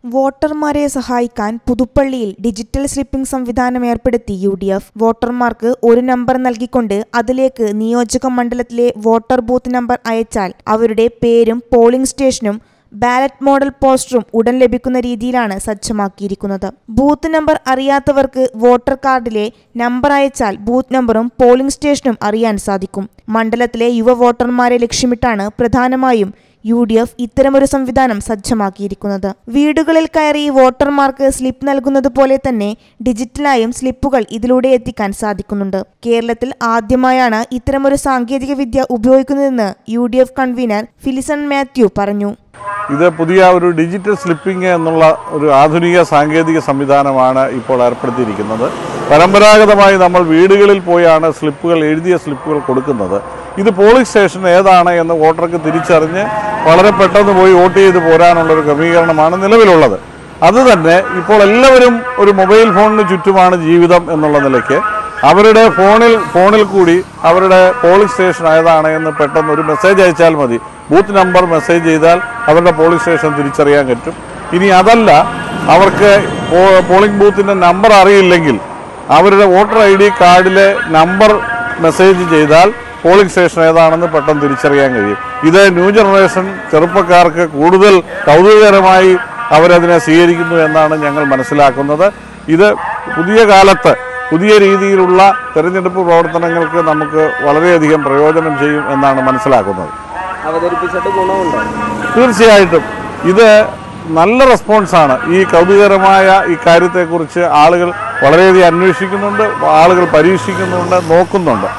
വോട്ടർമാരെ സഹായിക്കാൻ പുതുപ്പള്ളിയിൽ ഡിജിറ്റൽ സ്ലിപ്പിംഗ് സംവിധാനം ഏർപ്പെടുത്തി യു ഡി എഫ് വോട്ടർമാർക്ക് ഒരു നമ്പർ നൽകിക്കൊണ്ട് അതിലേക്ക് നിയോജക മണ്ഡലത്തിലെ വോട്ടർ ബൂത്ത് നമ്പർ അയച്ചാൽ അവരുടെ പേരും പോളിംഗ് സ്റ്റേഷനും ബാലറ്റ് മോഡൽ പോസ്റ്ററും ഉടൻ ലഭിക്കുന്ന രീതിയിലാണ് സജ്ജമാക്കിയിരിക്കുന്നത് ബൂത്ത് നമ്പർ അറിയാത്തവർക്ക് വോട്ടർ കാർഡിലെ നമ്പർ അയച്ചാൽ ബൂത്ത് നമ്പറും പോളിംഗ് സ്റ്റേഷനും അറിയാൻ സാധിക്കും മണ്ഡലത്തിലെ യുവ വോട്ടർമാരെ ലക്ഷ്യമിട്ടാണ് പ്രധാനമായും യു ഡി എഫ് ഇത്തരമൊരു സംവിധാനം സജ്ജമാക്കിയിരിക്കുന്നത് വീടുകളിൽ കയറി വോട്ടർമാർക്ക് സ്ലിപ്പ് നൽകുന്നത് പോലെ തന്നെ ഡിജിറ്റലായും സ്ലിപ്പുകൾ ഇതിലൂടെ എത്തിക്കാൻ സാധിക്കുന്നുണ്ട് കേരളത്തിൽ ആദ്യമായാണ് ഇത്തരമൊരു സാങ്കേതിക വിദ്യ ഉപയോഗിക്കുന്നതെന്ന് U D F convener Philson Mathew പറഞ്ഞു ഇത് പുതിയ ഒരു ഡിജിറ്റൽ സ്ലിപ്പിംഗ് എന്നുള്ള ഒരു ആധുനിക സാങ്കേതിക സംവിധാനമാണ് ഇപ്പോൾ ഏർപ്പെടുത്തിയിരിക്കുന്നത് പരമ്പരാഗതമായി നമ്മൾ വീടുകളിൽ പോയാണ് സ്ലിപ്പുകൾ എഴുതിയ സ്ലിപ്പുകൾ കൊടുക്കുന്നത് ഇത് പോളിംഗ് സ്റ്റേഷൻ ഏതാണ് എന്ന് വോട്ടർക്ക് തിരിച്ചറിഞ്ഞ് വളരെ പെട്ടെന്ന് പോയി വോട്ട് ചെയ്ത് പോരാനുള്ള ഒരു ക്രമീകരണമാണ് നിലവിലുള്ളത് അത് തന്നെ ഇപ്പോൾ എല്ലാവരും ഒരു മൊബൈൽ ഫോണിന് ചുറ്റുമാണ് ജീവിതം എന്നുള്ള നിലയ്ക്ക് അവരുടെ ഫോണിൽ ഫോണിൽ കൂടി അവരുടെ പോളിംഗ് സ്റ്റേഷൻ ഏതാണ് എന്ന് പെട്ടെന്ന് ഒരു മെസ്സേജ് അയച്ചാൽ മതി ബൂത്ത് നമ്പർ മെസ്സേജ് ചെയ്താൽ അവരുടെ പോളിംഗ് സ്റ്റേഷൻ തിരിച്ചറിയാൻ പറ്റും ഇനി അതല്ല അവർക്ക് പോ- പോളിംഗ് ബൂത്തിൻ്റെ നമ്പർ അറിയില്ലെങ്കിൽ അവരുടെ വോട്ടർ ഐ ഡി കാർഡിലെ നമ്പർ മെസ്സേജ് ചെയ്താൽ പോളിംഗ് സ്റ്റേഷൻ ഏതാണെന്ന് പെട്ടെന്ന് തിരിച്ചറിയാൻ കഴിയും ഇത് ന്യൂ ജനറേഷൻ ചെറുപ്പക്കാർക്ക് കൂടുതൽ കൗതുകകരമായി അവരതിനെ സ്വീകരിക്കുന്നു എന്നാണ് ഞങ്ങൾ മനസ്സിലാക്കുന്നത് ഇത് പുതിയ കാലത്ത് പുതിയ രീതിയിലുള്ള തെരഞ്ഞെടുപ്പ് പ്രവർത്തനങ്ങൾക്ക് നമുക്ക് വളരെയധികം പ്രയോജനം ചെയ്യും എന്നാണ് മനസ്സിലാക്കുന്നത് അവതരിപ്പിച്ചിട്ട് ഗുണമുണ്ടോ തീർച്ചയായിട്ടും ഇത് നല്ല റെസ്പോൺസാണ് ഈ കൗതുകകരമായ ഈ കാര്യത്തെക്കുറിച്ച് ആളുകൾ വളരെയധികം അന്വേഷിക്കുന്നുണ്ട് ആളുകൾ പരീക്ഷിക്കുന്നുണ്ട് നോക്കുന്നുണ്ട്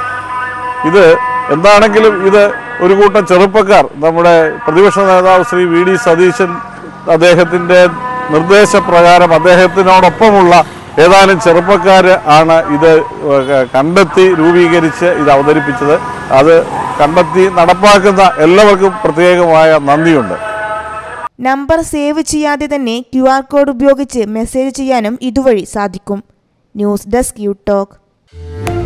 ഇത് എന്താണെങ്കിലും ഇത് ഒരു കൂട്ടം ചെറുപ്പക്കാർ നമ്മുടെ പ്രതിപക്ഷ നേതാവ് ശ്രീ വി ഡി സതീശൻ അദ്ദേഹത്തിൻ്റെ നിർദ്ദേശപ്രകാരം അദ്ദേഹത്തിനോടൊപ്പമുള്ള ഏതാനും ചെറുപ്പക്കാർ ആണ് ഇത് കണ്ടെത്തി രൂപീകരിച്ച് ഇത് അവതരിപ്പിച്ചത് അത് കണ്ടെത്തി നടപ്പാക്കുന്ന എല്ലാവർക്കും പ്രത്യേകമായ നന്ദിയുണ്ട് നമ്പർ സേവ് ചെയ്യാതെ തന്നെ ക്യു ആർ കോഡ് ഉപയോഗിച്ച് മെസ്സേജ് ചെയ്യാനും ഇതുവഴി സാധിക്കും ന്യൂസ് ഡെസ്ക് യു ടോക്ക്